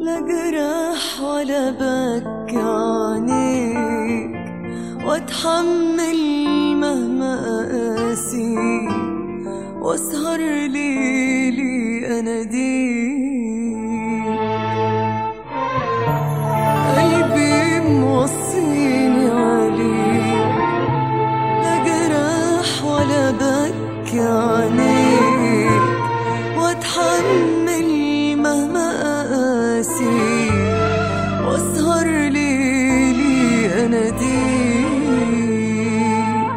لا جرح ولا بكي عينيك واتحمل مهما اقاسي واسهر ليلي اناديك قلبي موصيني عليك لا جرح ولا بكي عينيك واتحمل مهما اقاسي واسهر ليلي اناديك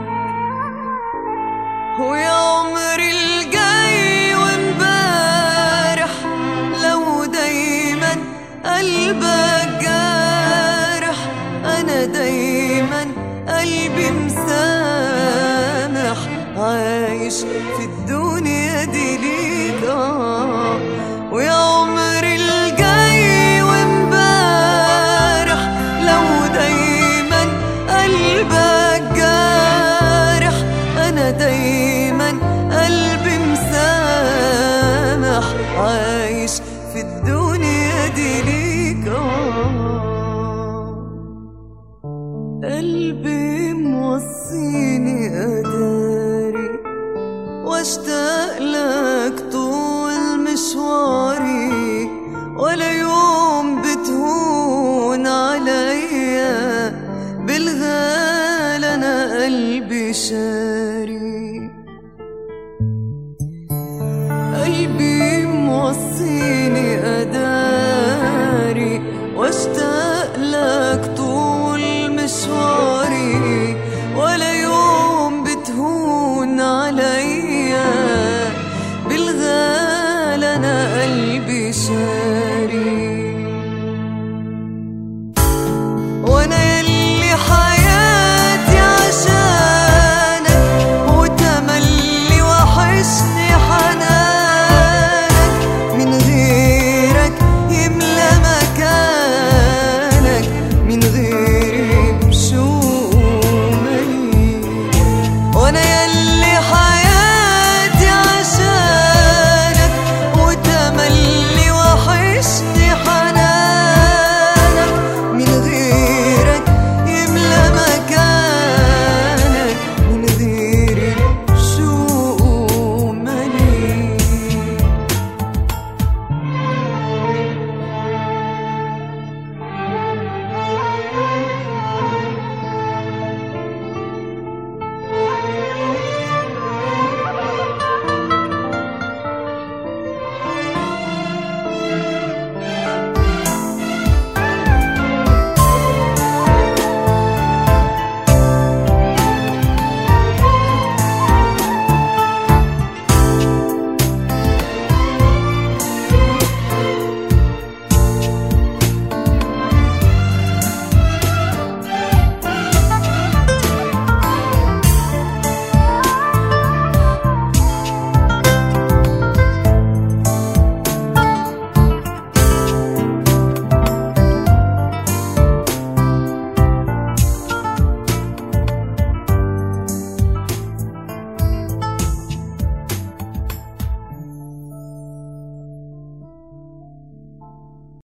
ويا عمري الجاي وامبارح لو دايما قلبك جارح انا دايما قلبي مسامح عايش في الدنيا دي ليك آه ويا عمري الجاي وامبارح لو دايما قلبك جارح انا دايما قلبي مسامح عايش في الدنيا دي ليك آه قلبي موصيني أداري واشتاق لك طول مشواري ولا يوم